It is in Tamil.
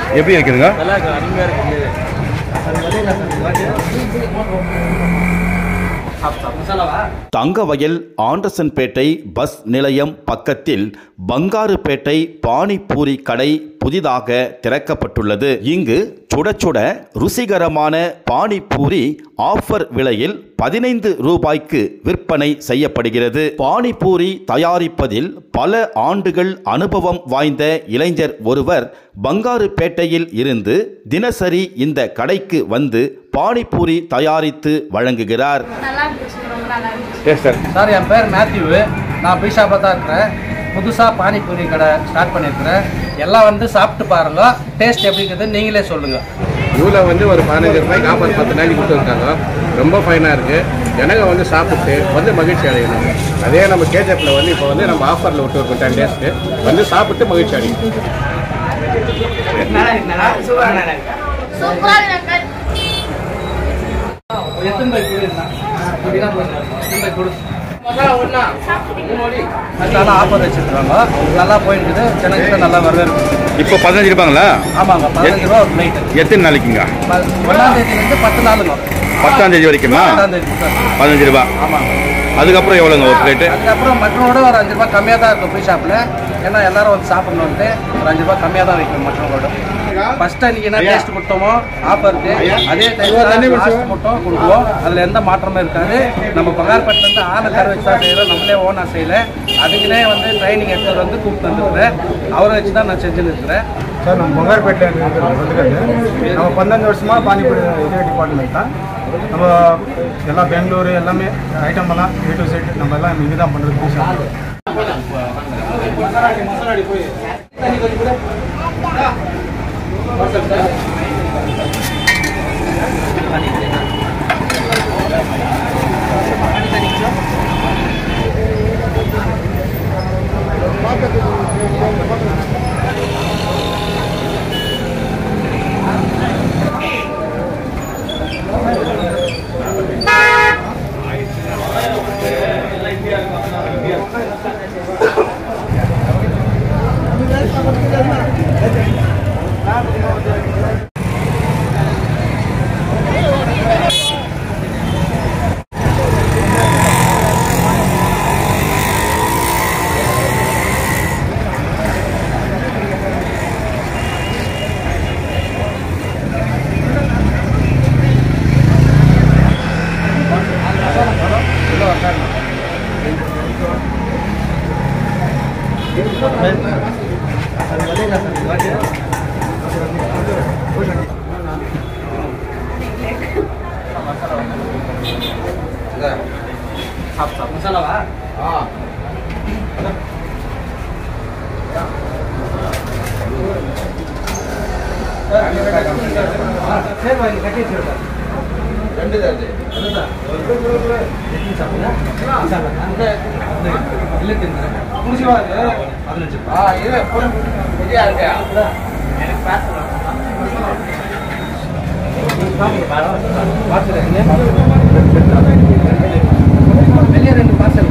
எப்படி இருக்குதுங்க நல்லா இருக்கு அருமையாக இருக்குது மசாலாவா தங்கவயல் ஆண்டர்சன்பேட்டை பஸ் நிலையம் பக்கத்தில் பங்காருப்பேட்டை பானிபூரி கடை புதிதாக திறக்கப்பட்டுள்ளது இங்கு சுட சுட ருசிகரமான பானிபூரி ஆஃபர் விலையில் பதினைந்து ரூபாய்க்கு விற்பனை செய்யப்படுகிறது பானிபூரி தயாரிப்பதில் பல ஆண்டுகள் அனுபவம் வாய்ந்த இளைஞர் ஒருவர் பங்காருப்பேட்டையில் இருந்து தினசரி இந்த கடைக்கு வந்து பானிபூரி தயாரித்து வழங்குகிறார் நல்லா இருந்துச்சு ரொம்ப நல்லா இருந்துச்சு எஸ் சார் சார் என் பேர் மேத்யூ நான் பீஷாப்பாக தான் இருக்கிறேன் புதுசாக பானிபூரி கடை ஸ்டார்ட் பண்ணியிருக்கிறேன் எல்லாம் வந்து சாப்பிட்டு பாருங்க டேஸ்ட் எப்படி இருக்குதுன்னு நீங்களே சொல்லுங்கள் இவ்வளோ வந்து ஒரு பதினஞ்சு ரூபாய்க்கு ஆஃபர் பத்து நாளைக்கு கொடுத்துருக்காங்க ரொம்ப ஃபைனாக இருக்குது ஜனங்க வந்து சாப்பிட்டு வந்து மகிழ்ச்சி அடையணும் அதே நம்ம கேஜப்பில் வந்து இப்போ வந்து நம்ம ஆஃபரில் விட்டு இருக்கோம் டென் டேஸ்க்கு வந்து சாப்பிட்டு மகிழ்ச்சி அடையணும் சூப்பரா இருக்கு எத்தனை பை கொடு நல்லா ஆஃபர் வச்சுருக்காங்க நல்லா போயிருக்குது ஜனங்கிட்ட நல்லா வரவேற்பு இப்போ பதினஞ்சு ரூபாங்களா ஆமாங்க பதினஞ்சு ரூபா ஒரு பிளேட்டு எத்தனை நாளைக்குங்க ஒன்றாம் தேதியிலேருந்து பத்து நாளுங்க பத்தாம் தேதி வரைக்குமா பத்தாம் தேதி சார் பதினஞ்சு ரூபா ஆமாங்க அதுக்கப்புறம் எவ்வளோங்க ஒரு பிளேட்டு அதுக்கப்புறம் மற்றவங்களோட ஒரு அஞ்சு ரூபாய் கம்மியாக தான் இருக்கும் ஃப்ரீ ஷாப்பில் ஏன்னா எல்லாரும் வந்து சாப்பிடணுன்ட்டு ஒரு அஞ்சு ரூபாய் கம்மியாக தான் வைக்கும் மற்றவங்களோட ஃபர்ஸ்ட் அன்னைக்கு என்ன டேஸ்ட் கொடுத்தோமோ ஆஃபருக்கு அதே டேஸ்ட் மட்டும் கொடுக்குவோம் அதில் எந்த மாற்றமும் இருக்காது நம்ம பகார்பட்டிலேருந்து ஆளை கரை வச்சு தான் செய்கிறோம் நம்மளே ஓனாக செய்யலை அதுக்குன்னே வந்து ட்ரைனிங் எடுத்துகிட்டு வந்து கூப்பிட்டு வந்துருக்கிறேன் அவரை வச்சு தான் நான் செஞ்சுன்னு இருக்கிறேன் சார் நம்ம ಬಂಗಾರಪೇಟೆಯಲ್ಲಿ வந்துருக்காரு நம்ம பதினஞ்சு வருஷமா பானிபூரி இதே டிபார்ட்மெண்ட் தான் நம்ம எல்லா பெங்களூரு எல்லாமே ஐட்டம் எல்லாம் ஏ டு செட் நம்ம எல்லாம் இங்கே தான் பண்ணுறது மசாலாவா சரி வாங்கி கட்டி வச்சுருக்கேன் வெளியே ரெண்டு பார்சல்